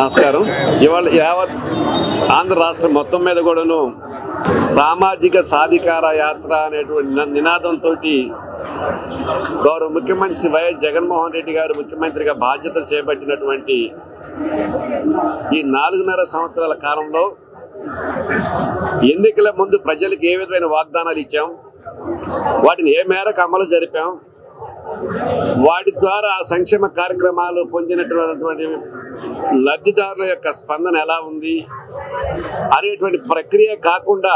నమస్కారం ఇవాళ యావత్ ఆంధ్ర రాష్ట్రం మొత్తం మీద కూడాను సామాజిక సాధికార యాత్ర అనేటువంటి నినా- నినాదంతో గౌరవ ముఖ్యమంత్రి శ్రీ వైఎస్ జగన్మోహన్ రెడ్డి గారు ముఖ్యమంత్రిగా బాధ్యతలు చేపట్టినటువంటి ఈ నాలుగున్నర సంవత్సరాల కాలంలో ఎన్నికల ముందు ప్రజలకు ఏ విధమైన వాగ్దానాలు ఇచ్చాం వాటిని ఏ మేరకు అమలు జరిపాం వాటి ద్వారా సంక్షేమ కార్యక్రమాలు పొందినటువంటి లబ్ధిదారుల యొక్క స్పందన ఎలా ఉంది అనేటువంటి ప్రక్రియ కాకుండా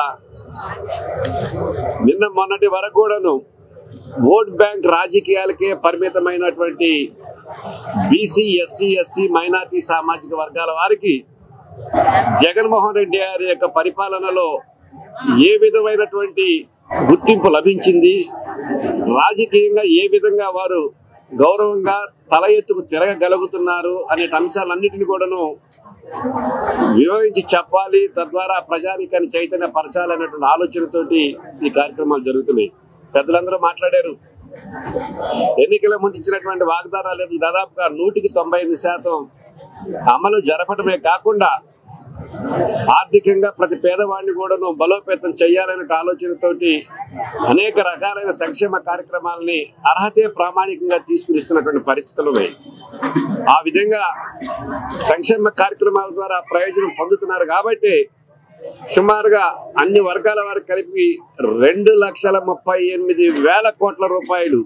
నిన్న మొన్నటి వరకు కూడాను ఓట్ బ్యాంక్ రాజకీయాలకే పరిమితమైనటువంటి బీసీ ఎస్సీ ఎస్టీ మైనార్టీ సామాజిక వర్గాల వారికి జగన్మోహన్ రెడ్డి గారి యొక్క పరిపాలనలో ఏ విధమైనటువంటి గుర్తింపు లభించింది రాజకీయంగా ఏ విధంగా వారు గౌరవంగా తల ఎత్తుకు తిరగగలుగుతున్నారు అనే అంశాలన్నిటిని కూడాను వివరించి చెప్పాలి తద్వారా ప్రజానికాన్ని చైతన్య పరచాలనేటువంటి ఆలోచనతోటి ఈ కార్యక్రమాలు జరుగుతున్నాయి పెద్దలందరూ మాట్లాడారు ఎన్నికల ముందు ఇచ్చినటువంటి వాగ్దానాలు దాదాపుగా నూటికి తొంభై ఎనిమిది శాతం అమలు జరపడమే కాకుండా ఆర్థికంగా ప్రతి పేదవాడిని కూడాను బలోపేతం చేయాలనే ఆలోచనతోటి అనేక రకాలైన సంక్షేమ కార్యక్రమాలని అర్హతే ప్రామాణికంగా తీసుకునిస్తున్నటువంటి పరిస్థితులు ఉన్నాయి ఆ విధంగా సంక్షేమ కార్యక్రమాల ద్వారా ప్రయోజనం పొందుతున్నారు కాబట్టి సుమారుగా అన్ని వర్గాల వారికి కలిపి రెండు లక్షల ముప్పై ఎనిమిది వేల కోట్ల రూపాయలు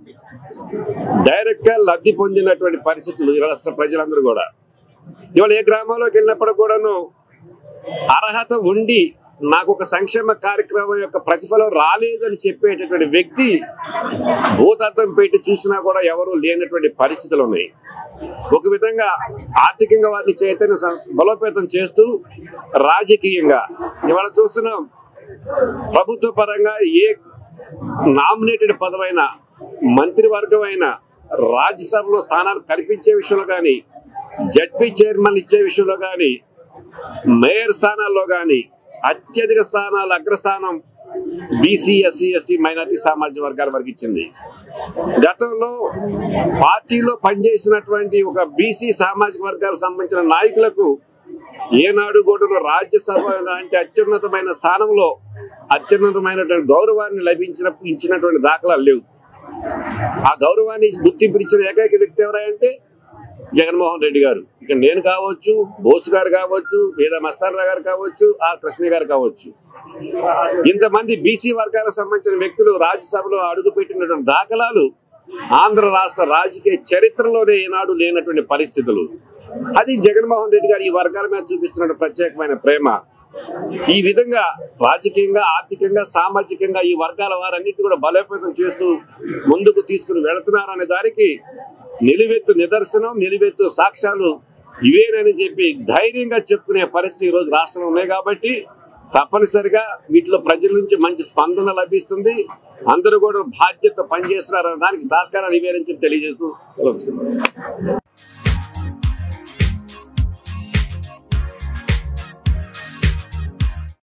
డైరెక్ట్ గా లబ్ధి పొందినటువంటి పరిస్థితులు ఈ రాష్ట్ర ప్రజలందరూ కూడా ఇవాళ ఏ గ్రామంలోకి వెళ్ళినప్పుడు కూడాను అర్హత ఉండి నాకు ఒక సంక్షేమ కార్యక్రమం యొక్క ప్రతిఫలం రాలేదు అని చెప్పేటటువంటి వ్యక్తి భూతత్వం పెట్టి చూసినా కూడా ఎవరు లేనటువంటి పరిస్థితులు ఉన్నాయి ఒక విధంగా ఆర్థికంగా వారిని చైతన్య సం- బలోపేతం చేస్తూ రాజకీయంగా ఇవాళ చూస్తున్నాం ప్రభుత్వ పరంగా ఏ నామినేటెడ్ పదవైన మంత్రివర్గమైన రాజ్యసభలో స్థానాలు కల్పించే విషయంలో కానీ జడ్పీ చైర్మన్ ఇచ్చే విషయంలో కానీ మేయర్ స్థానాల్లో కానీ అత్యధిక స్థానాలు అగ్రస్థానం బీసీ ఎస్సీ ఎస్టీ మైనార్టీ సామాజిక వర్గాల వరకు ఇచ్చింది గతంలో పార్టీలో పనిచేసినటువంటి ఒక బీసీ సామాజిక వర్గాలకు సంబంధించిన నాయకులకు ఏనాడు కూడా రాజ్యసభ లాంటి అత్యున్నతమైన స్థానంలో అత్యున్నతమైనటువంటి గౌరవాన్ని లభించిన ఇచ్చినటువంటి దాఖలాలు లేవు ఆ గౌరవాన్ని గుర్తింపు ఇచ్చిన ఏకైక వ్యక్తి ఎవరంటే జగన్మోహన్ రెడ్డి గారు ఇక నేను కావచ్చు బోస్ గారు కావచ్చు వేద మస్తానరావు గారు కావచ్చు ఆర్ కృష్ణ గారు కావచ్చు ఇంతమంది బీసీ వర్గాలకు సంబంధించిన వ్యక్తులు రాజ్యసభలో అడుగుపెట్టినటువంటి దాఖలాలు ఆంధ్ర రాష్ట్ర రాజకీయ చరిత్రలోనే ఈనాడు లేనటువంటి పరిస్థితులు అది జగన్మోహన్ రెడ్డి గారు ఈ వర్గాల మీద చూపిస్తున్న ప్రత్యేకమైన ప్రేమ ఈ విధంగా రాజకీయంగా ఆర్థికంగా సామాజికంగా ఈ వర్గాల వారన్నిటి కూడా బలోపేతం చేస్తూ ముందుకు తీసుకుని వెళుతున్నారనే దానికి నిలువెత్తు నిదర్శనం నిలువెత్తు సాక్ష్యాలు ఇవేనని చెప్పి ధైర్యంగా చెప్పుకునే పరిస్థితి ఈ రోజు రాష్ట్రంలో ఉన్నాయి కాబట్టి తప్పనిసరిగా వీటిలో ప్రజల నుంచి మంచి స్పందన లభిస్తుంది అందరూ కూడా బాధ్యత పనిచేస్తున్నారన్న దానికి తాత్కాలం ఇవేనని చెప్పి తెలియజేస్తూ సెలవు తీసుకుంటున్నాను.